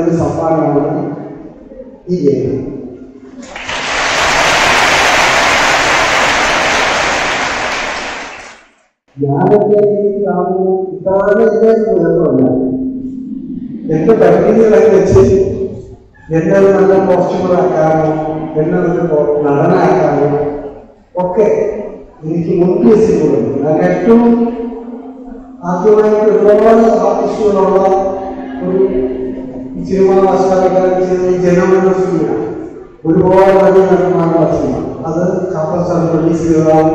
ഒരു സമ്മാനമാണ് ഈ ഗെയിം ഞാനൊക്കെ ഈ കാണുന്ന ഇതാണ് എൻ്റെ കുഴപ്പമല്ല എന്റെ പരിമിതികളൊക്കെ വെച്ച് എന്നെ ഒരു നല്ല കോസ്റ്റ്യൂമറാക്കാനോ എന്നെ ഒരു കോ- നടനാക്കാനോ ഒക്കെ എനിക്ക് മുൻകേസികളുണ്ട് ഞാൻ ഏറ്റവും ആദ്യമായിട്ട് ഒരുപാട് ആർട്ടിസ്റ്റുകളുള്ള ഒരു സിനിമാ ആസ്വാദകർ ജനമെന്ന സിനിമ ഒരുപാട് വലിയ നടന്മാരുടെ സിനിമ അത് കപ്പൽ സാർ റിലീസ് ചെയ്തതാണ്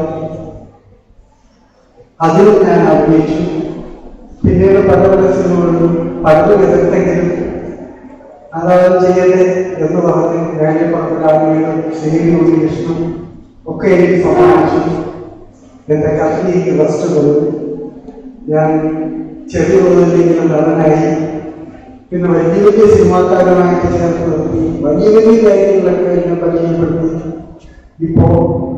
അതിൽ ഞാൻ അഭിനയിച്ചു പിന്നീട് പല പല സിനിമകളിലും പലതും എതിർത്തെങ്കിലും അതായത് ചെയ്യട്ടെ എന്ന് പറഞ്ഞ് വേണ്ടപ്പെട്ടവരും ശ്രീ ഉണ്ണികൃഷ്ണൻ ഒക്കെ എനിക്ക് സമ്മാനിച്ചു എന്റെ കത്തിലേക്ക് റെസ്റ്റ് കൊടുത്തു ഞാൻ ചെറിയ തോതിലിങ്ങനെ നടനായി പിന്നെ വലിയ വലിയ സിനിമാക്കാരുമായിട്ട് ചേർത്ത് നിർത്തി വലിയ വലിയ കാര്യങ്ങളൊക്കെ എന്നെ പരിചയപ്പെടുത്തി ഇപ്പോ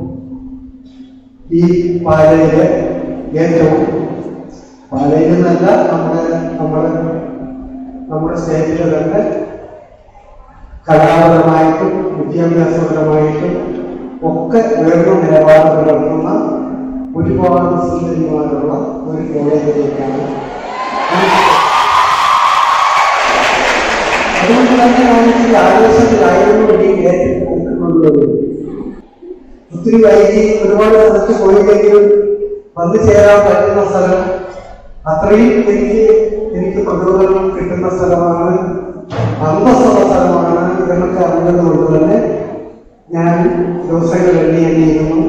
ഈ പാലയിലെ ഏറ്റവും പാലയിൽ നിന്നല്ല നമ്മുടെ നമ്മുടെ നമ്മുടെ സ്റ്റേറ്റിലെ തന്നെ കലാപരമായിട്ടും വിദ്യാഭ്യാസപരമായിട്ടും ഒക്കെ ഉയർന്ന നിലവാരം പുലർത്തുന്ന ഒരുപാട് സുന്ദരിമാരുള്ള ഒരു കോളേജിലേക്കാണ് അതുകൊണ്ട് തന്നെ ഞാൻ ഈ ആവേശത്തിലായിരുന്നു ഈ ഏറ്റെടുക്കുന്നത് ഒത്തിരി വൈകി ഒരുപാട് സ്ഥലത്ത് പോയില്ലെങ്കിലും വന്നു ചേരാൻ പറ്റുന്ന സ്ഥലം അത്രയും എനിക്ക് എനിക്ക് പ്രചോദനം കിട്ടുന്ന സ്ഥലമാണ് അന്തസ്സുള്ള സ്ഥലമാണ് എന്നൊക്കെ അറിഞ്ഞത് കൊണ്ട് തന്നെ ഞാൻ ദിവസങ്ങൾ എണ്ണി എണ്ണിയിരുന്നു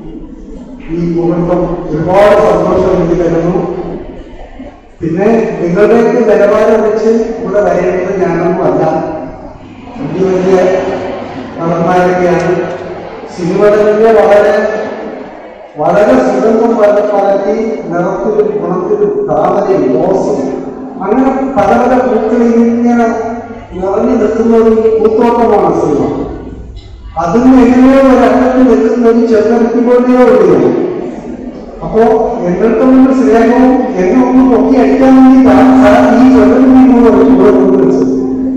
ഈ മുഹൂർത്തം ഒരുപാട് സന്തോഷം എനിക്ക് തരുന്നു പിന്നെ നിങ്ങളുടെയൊക്കെ നിലവാരം വെച്ച് ഇവിടെ വരേണ്ടത് ഞാനൊന്നും അല്ല വലിയ വലിയ നടന്മാരൊക്കെയാണ് സിനിമകളിലെ വളരെ വളരെ സുഗന്ധം പല പലക്കി നിറത്തിലും ഗുണത്തിലും താമരയും റോസും അങ്ങനെ പല പല പൂക്കളിൽ ഇങ്ങനെ നിറഞ്ഞു നിൽക്കുന്ന ഒരു പൂത്തോട്ടമാണ് സിനിമ അതിന് എങ്ങനെയോ ഒരു അറ്റത്ത് നിൽക്കുന്ന ഒരു ചെറുപ്പത്തി പോലെയോ ഉള്ളൂ അപ്പോ എന്നിടത്തുള്ള സ്നേഹവും എന്നെ ഒന്ന് പൊക്കി അടിക്കാൻ വേണ്ടിയിട്ടാണ് സാർ ഈ ചെറുപ്പത്തി കൂടെ കൂടെ കൊണ്ടുവച്ചത്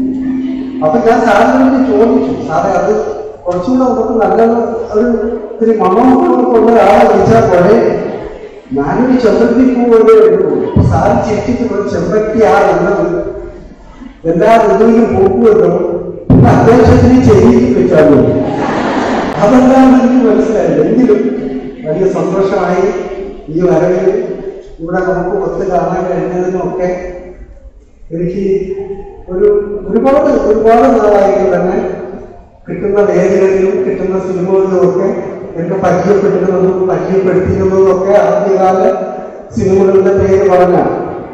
അപ്പൊ ഞാൻ സാറിനോട് ചോദിച്ചു സാറേ അത് കുറച്ചുകൂടെ നമുക്ക് നല്ലത് ഒരു ഇത്തിരി മണമൊക്കെ ഒരാളെ വിളിച്ചാൽ പോലെ ഞാനൊരു ചെമ്പരത്തി പൂവേ ഉള്ളൂ അപ്പൊ സാറ് ചിരിച്ചിട്ട് ഒരു ചെമ്പരത്തി ആ എന്നത് എല്ലാ ഋതുവിലും പോകുമല്ലോ പിന്നെ അത്യാവശ്യത്തിന് ചെയ്തിട്ട് വെച്ചാലും അതെല്ലാം എനിക്ക് മനസ്സിലായില്ല എങ്കിലും വലിയ സന്തോഷമായി ഈ വരവിൽ ഇവിടെ നമുക്ക് ഒത്തു കാണാൻ കഴിഞ്ഞതിനുമൊക്കെ എനിക്ക് ഒരു ഒരുപാട് ഒരുപാട് നാളായിട്ട് തന്നെ കിട്ടുന്ന വേദികളിലും കിട്ടുന്ന സിനിമകളിലും ഒക്കെ എന്നെ പരിചയപ്പെട്ടിരുന്നതും പരിചയപ്പെടുത്തിയിരുന്നതും ഒക്കെ ആദ്യകാല സിനിമകളുടെ പേര് പറഞ്ഞാണ്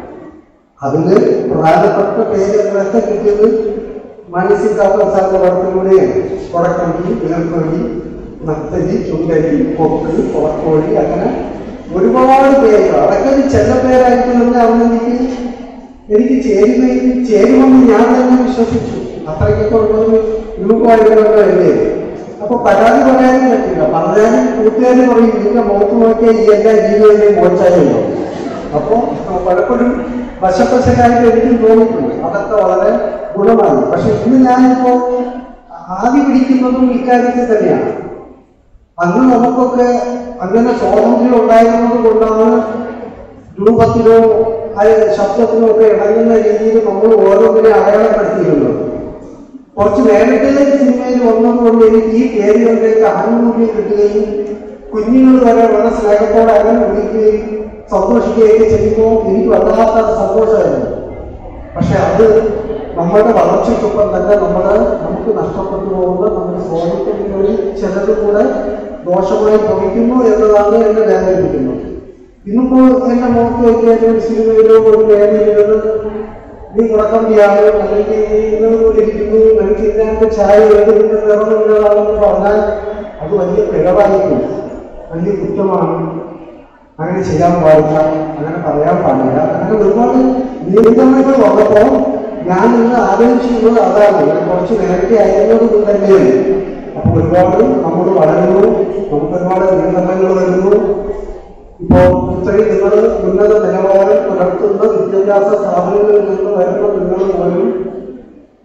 അതില് പ്രധാനപ്പെട്ട പേരുകളൊക്കെ കിട്ടിയത് മാനസിക കാപ്പസാറിന്റെ പടത്തിലൂടെയാണ് കൊടക്കമ്പി വിലക്കൊഴി നത്തലി ചുണ്ടലി കൊക്ക് കൊളക്കോഴി അങ്ങനെ ഒരുപാട് പേരുകൾ അതൊക്കെ ഒരു ചെല്ല പേരായിട്ട് തന്നെ അന്ന് എനിക്ക് എനിക്ക് ചേരുമെങ്കിൽ ചേരുമെന്ന് ഞാൻ തന്നെ വിശ്വസിച്ചു അത്രയ്ക്കൊക്കെ ഉള്ളൊരു ഗ്രൂപ്പായിട്ടുള്ള അല്ലേ അപ്പൊ പരാതി പറയാനും പറ്റില്ല പറഞ്ഞാലും കൂട്ടുകാർ പറയും ഇതിന്റെ മുഖത്ത് നോക്കിയാൽ ഈ എല്ലാ ജീവിതത്തിലെയും മോശമായല്ലോ അപ്പോ പലപ്പോഴും വശപ്പശക്കായിട്ട് എനിക്കും തോന്നിയിട്ടുണ്ട് അതൊക്കെ വളരെ ഗുണമാണ് പക്ഷെ ഇന്ന് ഞാനിപ്പോ ആദ്യ പിടിക്കുന്നതും ഇക്കാര്യത്തിൽ തന്നെയാണ് അന്ന് നമുക്കൊക്കെ അങ്ങനെ സ്വാതന്ത്ര്യം ഉണ്ടായിരുന്നത് കൊണ്ടാണ് രൂപത്തിലോ അയ- ശബ്ദത്തിലോ ഒക്കെ ഇണങ്ങുന്ന രീതിയിൽ നമ്മൾ ഓരോന്നിനെ അടയാളപ്പെടുത്തിയിരുന്നത് കുറച്ച് നേരത്തെ സിനിമയിൽ വന്നതുകൊണ്ട് എനിക്ക് ഈ പേരുകളിലേക്ക് ആനുകൂല്യം കിട്ടുകയും കുഞ്ഞുങ്ങൾ വരെ വളരെ സ്നേഹത്തോടെ അങ്ങനെ വിളിക്കുകയും സന്തോഷിക്കുകയൊക്കെ ചെയ്യുമ്പോൾ എനിക്ക് വല്ലാത്ത സന്തോഷമായിരുന്നു പക്ഷെ അത് നമ്മുടെ വളർച്ചയ്ക്കൊപ്പം തന്നെ നമ്മുടെ നമുക്ക് നഷ്ടപ്പെട്ടു പോകുന്ന നമ്മുടെ സ്വാതന്ത്ര്യങ്ങളിൽ ചിലത് കൂടെ ദോഷമായി ഭവിക്കുന്നു എന്നതാണ് എന്നെ വേദനിപ്പിക്കുന്നത് ഇന്നിപ്പോ എന്റെ മുഖത്ത് നോക്കിയാൽ ഒരു സിനിമയിലോ ഒരു വേദിയിലോ നീ മുടക്കണ്ടിയാണ് അല്ലെങ്കിൽ നീ ഇന്നത് ഇരിക്കുന്നു എനിക്ക് ഇതിനകത്ത് ചായ എഴുതുന്ന നിറമുള്ളതാണെന്ന് പറഞ്ഞാൽ അത് വലിയ പിഴവായിരിക്കും വലിയ കുറ്റമാണ് അങ്ങനെ ചെയ്യാൻ പാടില്ല അങ്ങനെ പറയാൻ പാടില്ല അങ്ങനെ ഒരുപാട് നിയന്ത്രണങ്ങൾ വന്നപ്പോൾ ഞാൻ ഇന്ന് ആലോചിച്ചിരുന്നത് അതാണ് ഞാൻ കുറച്ച് നേരത്തെ ആയിരുന്നത് കൊണ്ട് തന്നെയാണ് അപ്പൊ ഒരുപാട് നമ്മൾ വളരുന്നു നമുക്ക് ഒരുപാട് നിയന്ത്രണങ്ങൾ വരുന്നു ഇപ്പോ ഇത്രയും നിങ്ങൾ ഉന്നത നിലവാരം പുലർത്തുന്ന വിദ്യാഭ്യാസ സ്ഥാപനങ്ങളിൽ നിന്ന് വരുന്ന നിങ്ങൾ പോലും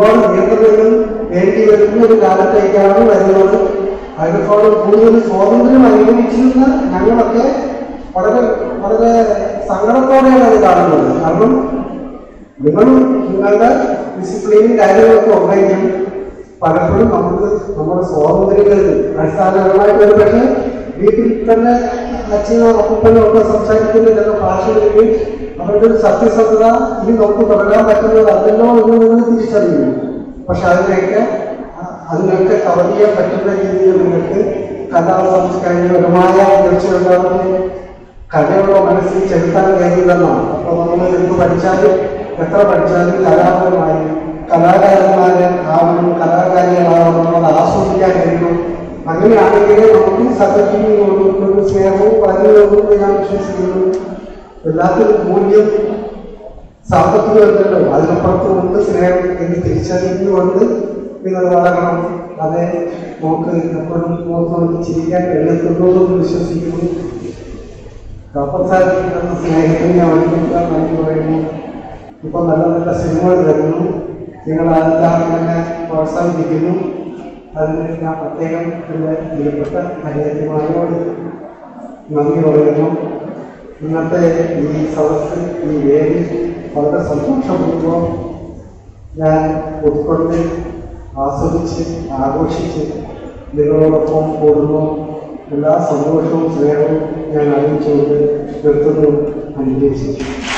ഒരുപാട് നിയന്ത്രണങ്ങൾ വേണ്ടി വരുന്ന ഒരു കാലത്തേക്കാണ് വരുന്നത് അതിനേക്കാളും കൂടുതൽ സ്വാതന്ത്ര്യം അനുഭവിച്ചിരുന്ന ഞങ്ങളൊക്കെ വളരെ വളരെ സങ്കടത്തോടെയാണ് അത് കാണുന്നത് കാരണം നിങ്ങൾ നിങ്ങളുടെ ഡിസിപ്ലിനും കാര്യങ്ങളൊക്കെ ഉണ്ടെങ്കിൽ പലപ്പോഴും നമുക്ക് നമ്മുടെ സ്വാതന്ത്ര്യങ്ങളിൽ അടിസ്ഥാനപരമായിട്ട് ഒരു പക്ഷേ വീട്ടിൽ തന്നെ അച്ഛനോ അപ്പനോ ഒക്കെ സംസാരിക്കുന്ന ചില ഭാഷകളിൽ അവരുടെ ഒരു സത്യസന്ധത ഇനി നമുക്ക് തുടരാൻ പറ്റുന്നത് അതല്ലോ എന്ന് നിങ്ങൾ തിരിച്ചറിയുന്നു പക്ഷെ അതിനെയൊക്കെ അ- അതിനൊക്കെ കവർ ചെയ്യാൻ പറ്റുന്ന രീതിയിൽ നിങ്ങൾക്ക് കലാ സാംസ്കാരികപരമായ ഉയർച്ചയുണ്ടാവുകയും കലയുള്ള മനസ്സിൽ ചെലുത്താൻ കഴിയില്ലെന്നാണ് അപ്പോൾ നമ്മൾ എന്ത് പഠിച്ചാലും എത്ര പഠിച്ചാലും കലാപരമായി കലാകാരന്മാര് ആവണം കലാകാരികളാവണം നമ്മൾ ആസ്വദിക്കാൻ കഴിയും അങ്ങനെയാണെങ്കിൽ നമുക്ക് സഹജീവികളോടും സ്നേഹവും പറഞ്ഞുകൊണ്ടും ഞാൻ വിശ്വസിക്കുന്നു എല്ലാത്തിനും മൂല്യം സാമ്പത്തികമല്ലല്ലോ അതിനപ്പുറത്ത് ഉണ്ട് സ്നേഹം എന്ന് തിരിച്ചറിഞ്ഞുകൊണ്ട് നിങ്ങൾ വളരണം അതെ നമുക്ക് എപ്പോഴും മുഖത്ത് നോക്കി ചിരിക്കാൻ കഴിയത്തുള്ളൂ എന്ന് വിശ്വസിക്കുന്നു കപ്പസാരിക്കുന്ന സ്നേഹത്തിന് ഞാൻ ഒരിക്കലും നന്ദി പറയുന്നു ഇപ്പൊ നല്ല നല്ല സിനിമകൾ വരുന്നു നിങ്ങൾ അതെല്ലാം തന്നെ പ്രോത്സാഹിപ്പിക്കുന്നു അതിന് ഞാൻ പ്രത്യേകം എൻ്റെ പ്രിയപ്പെട്ട മര്യാദമാരോട് നന്ദി പറയുന്നു ഇന്നത്തെ ഈ സദസ് ഈ വേദി വളരെ സന്തോഷപൂർവ്വം ഞാൻ ഉൾക്കൊണ്ട് ആസ്വദിച്ച് ആഘോഷിച്ച് നിങ്ങളോടൊപ്പം കൂടുന്നു എല്ലാ സന്തോഷവും സ്നേഹവും ഞാൻ അറിയിച്ചുകൊണ്ട് നിർത്തുന്നു അനുഗ്രഹിച്ചു